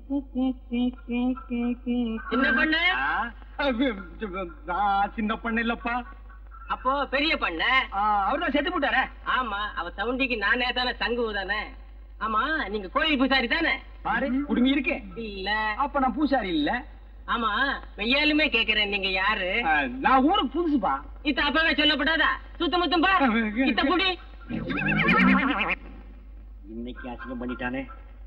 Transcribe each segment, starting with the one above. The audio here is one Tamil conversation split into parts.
சின்ன பண்ண நான் சின்ன பண்ண இல்லப்பா அப்போ பெரிய பண்ண அவர்தான் செத்து போட்டாரே ஆமா அவ சவுண்டிக்கு நானே தானே சங்கு தானே ஆமா நீங்க கோயில் பூசாரி தானே பாரு குடுமி இருக்கே இல்ல அப்ப நான் பூசாரி இல்ல ஆமா மெய்யாலுமே கேக்குறேன் நீங்க யாரு ஆ, நான் ஊருக்கு புதுசுப்பா இத்த அப்பவே சொல்லப்படாதா சுத்த முத்தம் பா இத்த புடி இன்னைக்கு அசிங்கம் பண்ணிட்டானே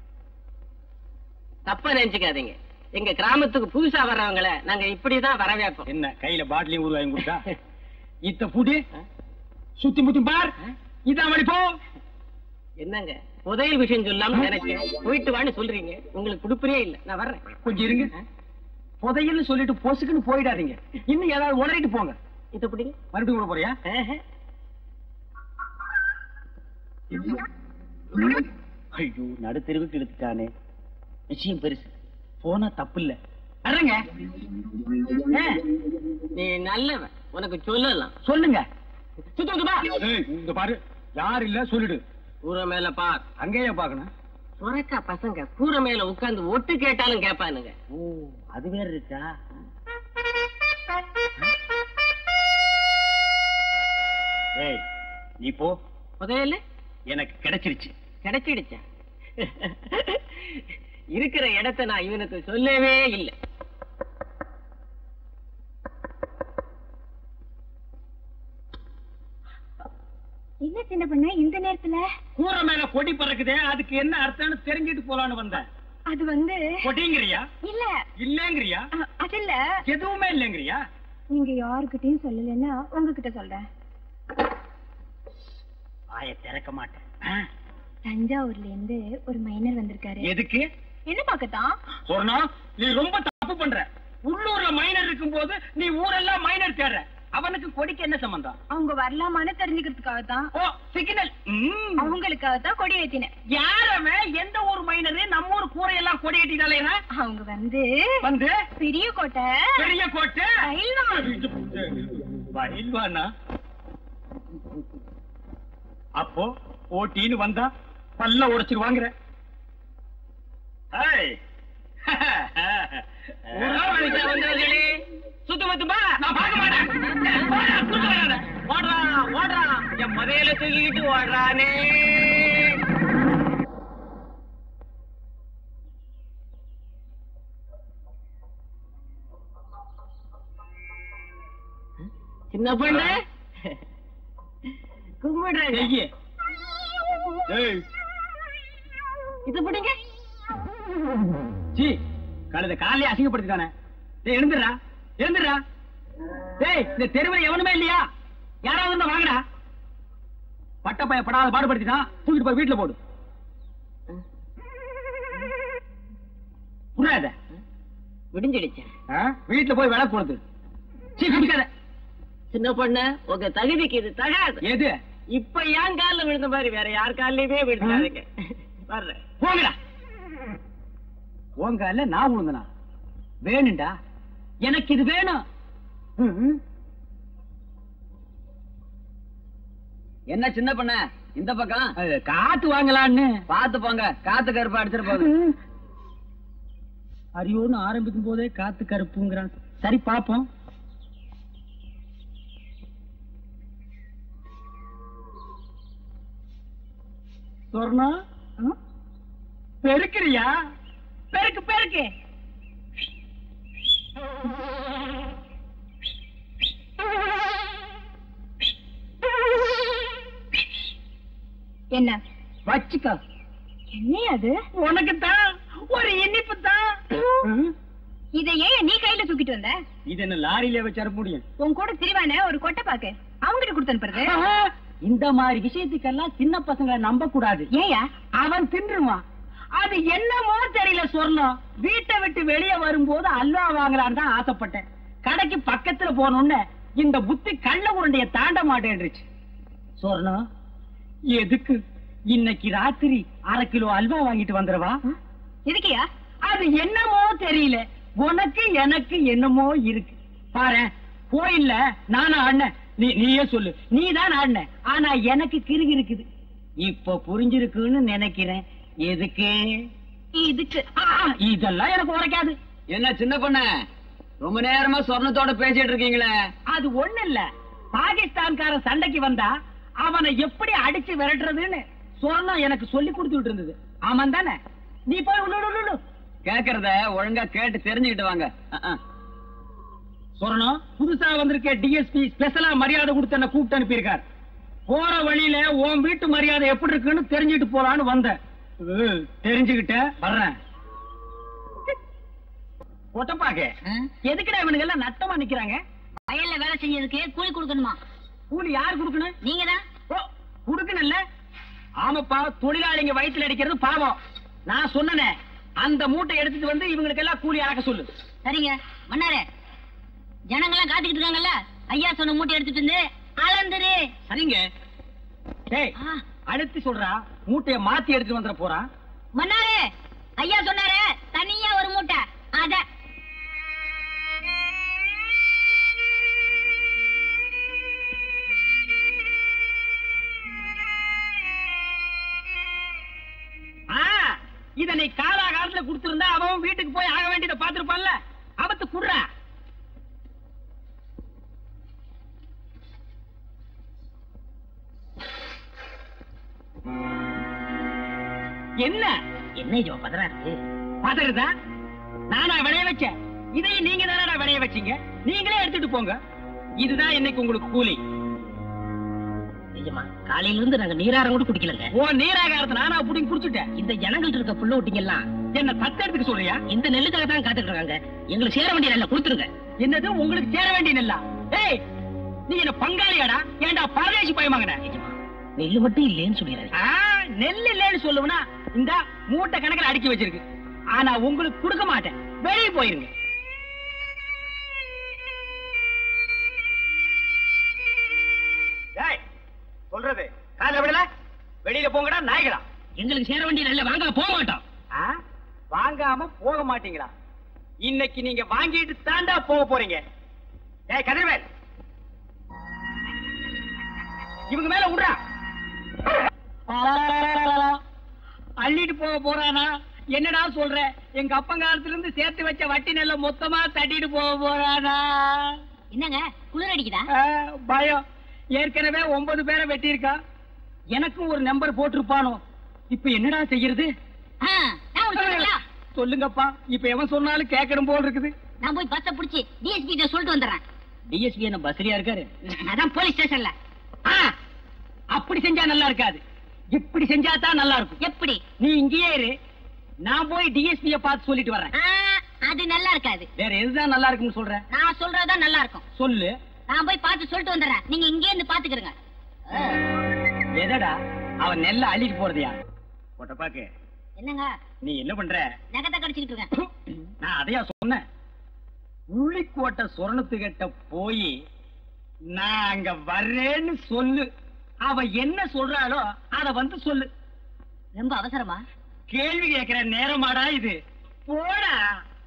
தப்பா நினைச்சுக்காதீங்க எங்க கிராமத்துக்கு புதுசா வர்றவங்கள நாங்க இப்படிதான் வரவேற்போம் என்ன கையில பாட்டிலையும் ஊர் வாங்கி கொடுத்தா இத்த புடி சுத்தி முத்தி பார் இதான் வழி போ என்னங்க புதையல் விஷயம் சொல்லாம நினைச்சேன் போயிட்டு வான்னு சொல்றீங்க உங்களுக்கு கொடுப்பறே இல்ல நான் வர்றேன் கொஞ்சம் இருங்க புதையல்னு சொல்லிட்டு பொசுக்குன்னு போயிடாதீங்க இன்னும் ஏதாவது உளறிட்டு போங்க இத புடிங்க மறுபடியும் கூட போறியா ஆஹா. ஐயோ நடுத்தெருவுக்கு இழுத்துட்டானே விஷயம் பெருசு போனா தப்பு இல்ல வர்றேங்க ஆ, நீ நல்லவன் உனக்கு சொல்லலாம் சொல்லுங்க சுத்த முத்தம் பா இந்த பாரு யார் இல்ல சொல்லிடு கூரை மேல பார் அங்கேயே பாக்கணும் சுரக்கா பசங்க கூரை மேல உட்கார்ந்து ஒட்டு கேட்டாலும் கேட்பானுங்க ஓ அது வேற இருக்கா ஏய் நீ போ புதையல் எனக்கு கிடைச்சிருச்சு கிடைச்சிடுச்சா இருக்கிற இடத்த நான் இவனுக்கு சொல்லவே இல்லை என்ன சின்ன பண்ண இந்த நேரத்துல கூரை மேல கொடி பறக்குதே அதுக்கு என்ன அர்த்தம்னு தெரிஞ்சிட்டு போலான்னு வந்தேன் அது வந்து கொடிங்கிறியா இல்ல இல்லங்கிறியா அ- அது இல்ல எதுவுமே இல்லங்கிறியா நீங்க யாருக்கிட்டயும் சொல்லலைன்னா உங்ககிட்ட சொல்றேன் ஆய திறக்க மாட்டேன் ஆ, தஞ்சாவூர்ல இருந்து ஒரு மைனர் வந்திருக்காரு எதுக்கு என்ன பாக்கத்தான் சொன்னா நீ ரொம்ப தப்பு பண்ற உள்ளூர்ல மைனர் இருக்கும் போது நீ ஊரெல்லாம் மைனர் தேடுற அவனுக்கு கொடிக்கு என்ன சம்பந்தம் அவங்க வரலாமான்னு தெரிஞ்சுக்கிறதுக்காக தான் ஓ சிக்னல் அவங்களுக்காக தான் கொடி ஏத்தினேன் யாரவன் எந்த ஊர் மைனரு நம்ம ஊர் கூரையெல்லாம் கொடி கட்டிட்டாலே அவங்க வந்து வந்து பெரிய கோட்டை பெரிய கோட்டை ரயில்வான். பயில்வானா அப்போ போட்டின்னு வந்தா பல்ல உடைச்சிட்டு வாங்குற ஹேய். ஊராவணிக்கா வந்தவர்களே சுத்த முத்தம்பா நான் பார்க்க மாட்டேன். போடா, கூட்டு வராத. ஓடுறா ஓடுறா என் முதல தூக்கிட்டு ஓடுறானே சின்ன பொண்ணு கும்பிடுறேன் செய்யு. ஏய், இது பிடிங்க சீ, கழுத காலையே அசிங்கப்படுத்திட்டானே டேய் எழுந்துடுறா எழுந்துடுறா டேய் இந்த தெருவில் எவனுமே இல்லையா யாராவது இருந்தா வாங்கடா பட்டப்பைய படாத பாடுபடுத்திட்டான் தூக்கிட்டு போய் வீட்டுல போடு புரியாத விடிஞ்சிடுச்சேன் வீட்டுல போய் விளக்கு போடுது சீ குடிக்காத சின்ன பொண்ணு உங்க தகுதிக்கு இது தகாது எது இப்ப என் கால்ல விழுந்த மாதிரி வேற யார் கால்லயுமே விழுந்தாருங்க வர்றேன் போங்கடா உங்க அல்ல நான் விழுந்தனா வேணும்டா எனக்கு இது வேணும் ம்ம். என்ன சின்ன பண்ண இந்த பக்கம் அது காத்து வாங்கலான்னு பாத்து போங்க காத்து கருப்பா அடிச்சிட்டு போகுது அரியோன்னு ஆரம்பிக்கும் போதே காத்து கருப்புங்கிறான் சரி பாப்போம் சொர்ணா பெருக்கிறியா பெருக்கு பெருக்கு என்ன வச்சுக்கோ என்ன அது உனக்கு தான் ஒரு இனிப்பு தான் இதை ஏன் நீ கையில தூக்கிட்டு வந்த இது என்ன லாரியில வச்சு முடியும் உன் கூட திரிவான ஒரு கொட்டை பாக்கு அவங்கிட்ட கொடுத்து அனுப்புறது இந்த மாதிரி விஷயத்துக்கெல்லாம் சின்ன பசங்களை நம்ப கூடாது ஏயா அவன் தின்றுவான் அது என்னமோ தெரியல சொர்ணம் வீட்டை விட்டு வெளியே வரும்போது அல்வா வாங்கலான்னு தான் ஆசைப்பட்டேன் கடைக்கு பக்கத்துல போனோன்னு இந்த புத்தி கள்ள உருண்டைய தாண்ட மாட்டேன்றுச்சு சொர்ணம் எதுக்கு இன்னைக்கு ராத்திரி அரை கிலோ அல்வா வாங்கிட்டு வந்துடவா எதுக்கியா அது என்னமோ தெரியல உனக்கு எனக்கு என்னமோ இருக்கு பாரு கோயில்ல நானும் ஆடினேன் நீ நீயே சொல்லு நீ தான் ஆடின ஆனா எனக்கு கிறுகி இருக்குது இப்ப புரிஞ்சிருக்குன்னு நினைக்கிறேன் எதுக்கு இதுக்கு ஆ, இதெல்லாம் எனக்கு உரைக்காது என்ன சின்ன பொண்ண ரொம்ப நேரமா சொர்ணத்தோட பேசிட்டு இருக்கீங்களே அது ஒண்ணு இல்ல பாகிஸ்தான்காரன் சண்டைக்கு வந்தா அவனை எப்படி அடிச்சு விரட்டுறதுன்னு சொர்ணம் எனக்கு சொல்லி கொடுத்துட்டு இருந்தது ஆமாம் தானே நீ போய் உள்ளு உள்ளு, உள்ளு கேக்குறத ஒழுங்கா கேட்டு தெரிஞ்சுக்கிட்டு வாங்க அஹ், அஹ். சொர்ணம் புதுசா வந்திருக்க டிஎஸ்பி ஸ்பெஷலா மரியாதை கொடுத்து என்ன கூப்பிட்டு அனுப்பியிருக்கார் போற வழியில உன் வீட்டு மரியாதை எப்படி இருக்குன்னு தெரிஞ்சுட்டு போலான்னு வந்தேன் ஏய், தெரிஞ்சுக்கிட்ட வர்றேன் ஒட்டப்பாக்க எதுக்குடா இவனுங்க எல்லாம் நட்டமா நிக்கிறாங்க வயல்ல வேலை செஞ்சதுக்கு கூலி கொடுக்கணுமா கூலி யார் கொடுக்கணும் நீங்க தான் ஓ குடுக்கணும்ல ஆமாப்பா தொழிலாளிங்க வயித்துல அடிக்கிறது பாவம் நான் சொன்னனே அந்த மூட்டை எடுத்துட்டு வந்து இவங்களுக்கு எல்லாம் கூலி அளக்க சொல்லு சரிங்க மன்னாரே ஜனங்கெல்லாம் காத்துக்கிட்டு இருக்காங்கல்ல ஐயா சொன்ன மூட்டை எடுத்துட்டு வந்து அளந்துரு சரிங்க டேய் ஆ, அடுத்து சொல்றா மூட்டைய மாத்தி எடுத்துட்டு வந்துட போறான் மன்னாரே ஐயா சொன்னாரே தனியா ஒரு மூட்டை அத ஆ, இத நீ காலாகாலத்துல கொடுத்திருந்தா அவன் வீட்டுக்கு போய் ஆக வேண்டியதை பாத்துருப்பான்ல அவத்து குடுறா என்ன என்ன இது பதறாரு பதறுதா நானா விளைய வச்சேன் இதையும் நீங்க தானடா விளைய வச்சீங்க நீங்களே எடுத்துட்டு போங்க இதுதான் இன்னைக்கு உங்களுக்கு கூலி நிஜமா காலையில இருந்து நாங்க நீராரம் கூட குடிக்கலங்க ஓ நீராகாரத்தை நானா புடிங்க குடிச்சுட்டேன் இந்த ஜனங்கள்ட்ட இருக்க புள்ள விட்டீங்க எல்லாம் என்ன தத்தெடுத்துக்க சொல்றியா இந்த நெல்லுக்காக தான் காத்துட்டு இருக்காங்க எங்களுக்கு சேர வேண்டிய நெல்லை கொடுத்துருங்க என்னது உங்களுக்கு சேர வேண்டிய நெல்லா ஏய் நீ என்ன பங்காளியாடா ஏன்டா பரதேசி பயமாங்கன நிஜமா நெல்லு மட்டும் இல்லைன்னு சொல்லிடுறாரு நெல் இல்லைன்னு சொல்லுவனா இந்த மூட்டை கணக்குல அடுக்கி வச்சிருக்கு ஆனா உங்களுக்கு கொடுக்க மாட்டேன் வெளியே போயிருங்க ஏய், சொல்றது கால விடல வெளியில போங்கடா நாய்களா எங்களுக்கு சேர வேண்டிய நெல்லை வாங்க போக மாட்டோம் ஆ? வாங்காம போக மாட்டீங்களா இன்னைக்கு நீங்க வாங்கிட்டு தாண்டா போக போறீங்க ஏய் கதிர்வேல் இவங்க மேல விடுறா அள்ளிட்டு போக போறானா என்னடா சொல்ற எங்க அப்பங்காலத்துல இருந்து சேர்த்து வச்ச வட்டி நெல்ல மொத்தமா தட்டிட்டு போக போறானா என்னங்க குளிர் அடிக்குதா ஆ, பயம் ஏற்கனவே ஒன்பது பேரை வெட்டியிருக்கா எனக்கும் ஒரு நம்பர் போட்டிருப்பானோ இப்ப என்னடா செய்யறது ஆ, நான் ஒண்ணு சொல்லட்டுங்களா? சொல்லுங்கப்பா இப்ப எவன் சொன்னாலும் கேட்கணும் போல் இருக்குது நான் போய் பஸ்ஸ புடிச்சு டிஎஸ்பி கிட்ட சொல்லிட்டு வந்துடுறேன் டிஎஸ்பி என்ன பஸ்லியா இருக்காரு அதான் போலீஸ் ஸ்டேஷன்ல ஆ, அப்படி செஞ்சா நல்லா இருக்காது இப்படி செஞ்சா தான் நல்லா இருக்கும் எப்படி நீ இங்கேயே இரு நான் போய் டிஎஸ்பிய பார்த்து சொல்லிட்டு வர்றேன் ஆ, அது நல்லா இருக்காது வேற எதுதான் நல்லா இருக்கும்னு சொல்ற நான் சொல்றதுதான் நல்லா இருக்கும் சொல்லு நான் போய் பார்த்து சொல்லிட்டு வந்துடுறேன் நீங்க இங்கே இருந்து பாத்துக்கிறங்க எதடா அவன் நெல்ல அள்ளிட்டு போறதையா ஒட்டப்பாக்கு என்னங்க நீ என்ன பண்ற நகத்தை கடிச்சுக்கிட்டு இருக்கேன் நான் அதையா சொன்னேன் உள்ளிக்கோட்டை சொரணத்துக்கிட்ட போய் நான் அங்க வர்றேன்னு சொல்லு அவ என்ன சொல்றாளோ அத வந்து சொல்லு ரொம்ப அவசரமா கேள்வி கேட்கிற நேரமாடா இது போடா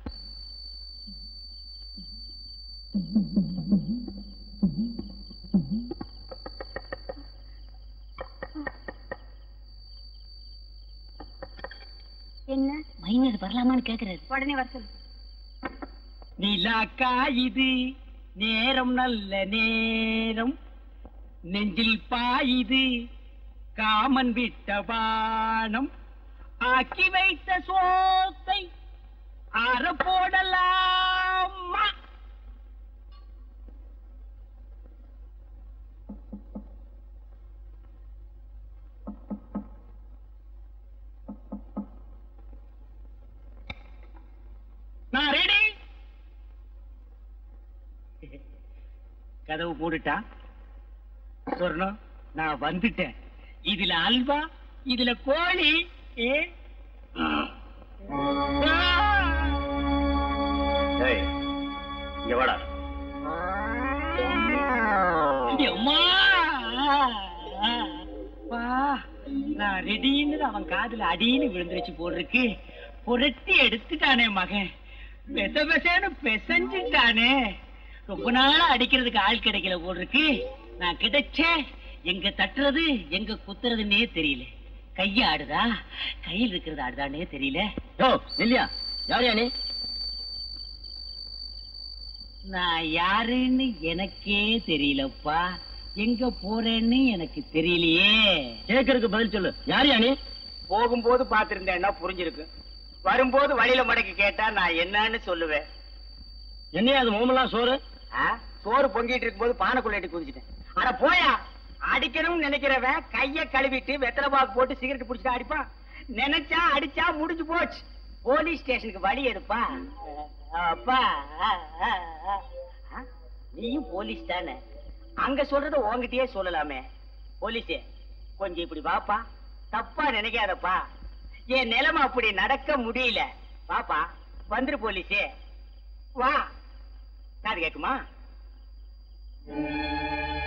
என்ன மைனர் வரலாமான்னு கேக்குறாரு உடனே வர சொல்லு நிலாக்கா இது நேரம் நல்ல நேரம் நெஞ்சில் பாயுது காமன் விட்ட பானம் ஆக்கி வைத்த சோத்தை அற போடலாமா நான் ரெடி கதவு போட்டுட்டா சொர்ணம் நான் வந்துட்டேன் இதுல அல்வா இதுல கோழி ஏ இங்க வாடா அம்மா பா நான் ரெடின்னு அவன் காதுல அடின்னு விழுந்துருச்சு போட்டிருக்கு புரட்டி எடுத்துட்டானே மகன் பெச பெசன்னு பெசஞ்சுட்டானே ரொம்ப நாளா அடிக்கிறதுக்கு ஆள் கிடைக்கல போட்டிருக்கு நான் கிடைச்சே எங்க தட்டுறது எங்க குத்துறதுன்னே தெரியல கைய ஆடுதா கையில் இருக்கிறது ஆடுதானே தெரியல யோ நில்லியா யாரியா நீ நான் யாருன்னு எனக்கே தெரியலப்பா எங்க போறேன்னு எனக்கு தெரியலையே கேக்குறதுக்கு பதில் சொல்லு யாரியா நீ போகும்போது பாத்திருந்தேன்னா புரிஞ்சிருக்கு வரும்போது வழியில மடக்கி கேட்டா நான் என்னன்னு சொல்லுவேன் என்னையா அது மோமெல்லாம் சோறு ஆ? சோறு பொங்கிட்டு இருக்கும்போது பானைக்குள்ள எட்டி குதிச்சிட்டேன் அட போயா அடிக்கணும்னு நினைக்கிறவன் கைய கழுவிட்டு வெத்தலை பாக்கு போட்டு சிகரெட் புடிச்சிட்டு அடிப்பான் நினைச்சா அடிச்சா முடிஞ்சு போச்சு போலீஸ் ஸ்டேஷனுக்கு வழி எடுப்பா அப்பா ஆ, ஆ, ஆ. ஆ? நீயும் போலீஸ் தானே அங்க சொல்றத உன்கிட்டயே சொல்லலாமே போலீஸே கொஞ்சம் இப்படி வாப்பா தப்பா நினைக்காதப்பா என் நிலைமை அப்படி நடக்க முடியல வாப்பா வந்துரு போலீஸே வா காது கேக்குமா